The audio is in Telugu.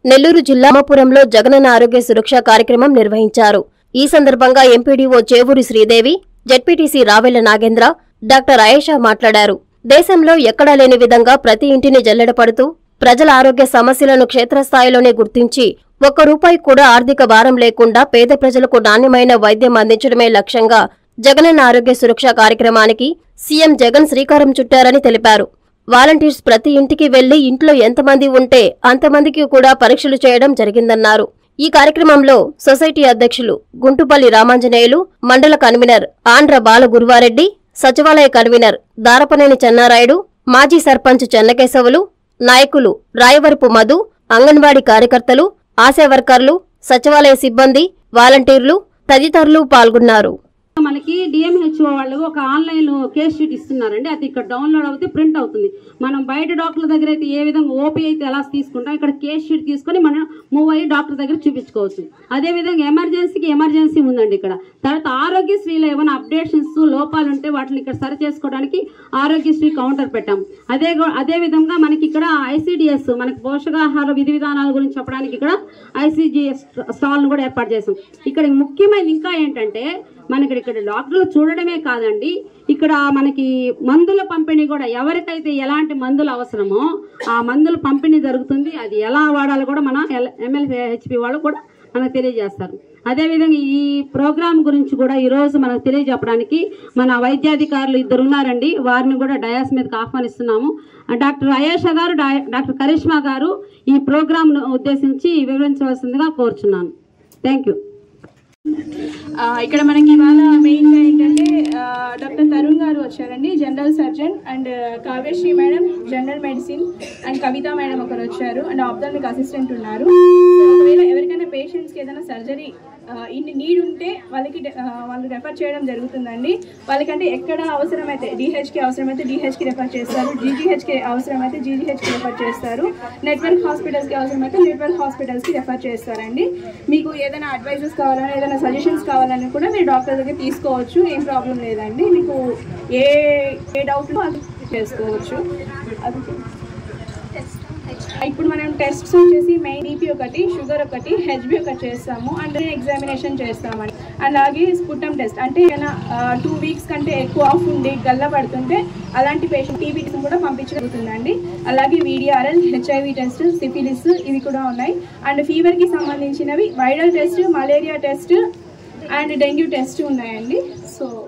నెల్లూరు జిల్లా రామాపురంలో జగనన్న ఆరోగ్య సురక్ష కార్యక్రమం నిర్వహించారు ఈ సందర్భంగా MPDO Chevuri Sridevi ZPTC Ravela Nagendra doctor Ayesha మాట్లాడారు దేశంలో ఎక్కడా లేని విధంగా ప్రతి ఇంటిని జల్లెడపడుతూ ప్రజల ఆరోగ్య సమస్యలను క్షేత్రస్థాయిలోనే గుర్తించి ఒక్క రూపాయి కూడా ఆర్థిక భారం లేకుండా పేద ప్రజలకు నాణ్యమైన వైద్యం అందించడమే లక్ష్యంగా జగనన్న ఆరోగ్య సురక్ష కార్యక్రమానికి సీఎం జగన్ శ్రీకారం చుట్టారని తెలిపారు వాలంటీర్స్ ప్రతి ఇంటికి వెళ్లి ఇంట్లో ఎంతమంది ఉంటే అంతమందికి కూడా పరీక్షలు చేయడం జరిగిందన్నారు ఈ కార్యక్రమంలో సొసైటీ అధ్యక్షులు గుంటుపల్లి రామాంజనేయులు మండల కన్వీనర్ ఆంధ్ర బాల గురువారెడ్డి సచివాలయ కన్వీనర్ దారపనేని చెన్నారాయుడు మాజీ సర్పంచ్ చెన్నకేశవులు నాయకులు రాయవరపు మధు అంగన్వాడీ కార్యకర్తలు ఆశా వర్కర్లు సచివాలయ సిబ్బంది వాలంటీర్లు తదితరులు పాల్గొన్నారు మనకి డిఎంహెచ్ఓ వాళ్ళు ఒక ఆన్లైన్ కేస్ షీట్ ఇస్తున్నారండి అది ఇక్కడ డౌన్లోడ్ అవుతే ప్రింట్ అవుతుంది మనం బయట డాక్టర్ల దగ్గర అయితే ఏ విధంగా ఓపీ అయితే ఎలా తీసుకుంటాం ఇక్కడ కేస్ షీట్ తీసుకొని మనం మూవ్ అయ్యి డాక్టర్ దగ్గర చూపించుకోవచ్చు అదే విధంగా ఎమర్జెన్సీకి ఎమర్జెన్సీ ఉందండి ఇక్కడ తర్వాత ఆరోగ్యశ్రీలో ఏమైనా అప్డేషన్స్ లోపాలు ఉంటే వాటిని ఇక్కడ సరి చేసుకోవడానికి ఆరోగ్యశ్రీ కౌంటర్ పెట్టాం అదే గో- అదే విధంగా మనకి ఇక్కడ ఐసిడిఎస్ మనకి పోషకాహార విధి విధానాల గురించి చెప్పడానికి ఇక్కడ ఐసిజిఎస్ స్టాల్ను కూడా ఏర్పాటు చేసాం ఇక్కడ ముఖ్యమైనది ఇంకా ఏంటంటే మనకి ఇక్కడ డాక్టర్లు చూడడమే కాదండి ఇక్కడ మనకి మందుల పంపిణీ కూడా ఎవరికైతే ఎలాంటి మందులు అవసరమో ఆ మందుల పంపిణీ జరుగుతుంది అది ఎలా వాడాలో కూడా మన ఎమ్మెల్యే హెచ్పి వాళ్ళు కూడా మనకు తెలియజేస్తారు అదేవిధంగా ఈ ప్రోగ్రాం గురించి కూడా ఈరోజు మనకు తెలియజెప్పడానికి మన వైద్యాధికారులు ఇద్దరు ఉన్నారండి వారిని కూడా డయాస్ మీదకి ఆహ్వానిస్తున్నాము డాక్టర్ అయేషా గారు డా- డాక్టర్ కరిష్మా గారు ఈ ప్రోగ్రాంను ఉద్దేశించి వివరించవలసిందిగా కోరుచున్నాను థ్యాంక్ యూ ఆ, ఇక్కడ మనకి ఇవాళ మెయిన్గా ఏంటంటే ఆ, డాక్టర్ తరుణ్ గారు వచ్చారండి general surgeon and Kavyasri madam general medicine and Kavitha madam ఒకరు వచ్చారు అండ్ ఆప్థాల్మిక్ అసిస్టెంట్ ఉన్నారు సో ఒకవేళ ఎవరికైనా పేషెంట్స్కి ఏదైనా సర్జరీ ఇన్ని నీడ్ ఉంటే వాళ్ళకి ఆ, వాళ్ళు రెఫర్ చేయడం జరుగుతుందండి వాళ్ళకంటే ఎక్కడ అవసరమైతే డిహెచ్కి అవసరమైతే డిహెచ్కి రెఫర్ చేస్తారు జీజీహెచ్కి అవసరమైతే జీజీహెచ్కి రెఫర్ చేస్తారు నెట్వర్క్ హాస్పిటల్స్కి అవసరమైతే నెట్వర్క్ హాస్పిటల్స్కి రెఫర్ చేస్తారండి మీకు ఏదైనా అడ్వైజెస్ కావాలన్నా ఏదైనా సజెషన్స్ కావాలన్నా కూడా మీరు డాక్టర్ దగ్గర తీసుకోవచ్చు ఏం ప్రాబ్లం లేదండి మీకు ఏ ఏ డౌట్ అది చేసుకోవచ్చు అది ఇప్పుడు మనం టెస్ట్స్ వచ్చేసి మెయిన్ బీపీ ఒకటి షుగర్ ఒకటి హెచ్బి ఒకటి చేస్తాము అండ్ ఎగ్జామినేషన్ చేస్తామండి అలాగే స్పుటమ్ టెస్ట్ అంటే ఏదైనా టూ వీక్స్ కంటే ఎక్కువ ఆఫ్ ఉండి గల్ల పడుతుంటే అలాంటి పేషెంట్ టీబీ టెస్ట్ కూడా పంపించగలుగుతుందండి అలాగే వీడిఆర్ఎల్ హెచ్ఐవి టెస్ట్ సిఫిలిస్ ఇవి కూడా ఉన్నాయి అండ్ ఫీవర్కి సంబంధించినవి viral test malaria test and dengue test ఉన్నాయండి సో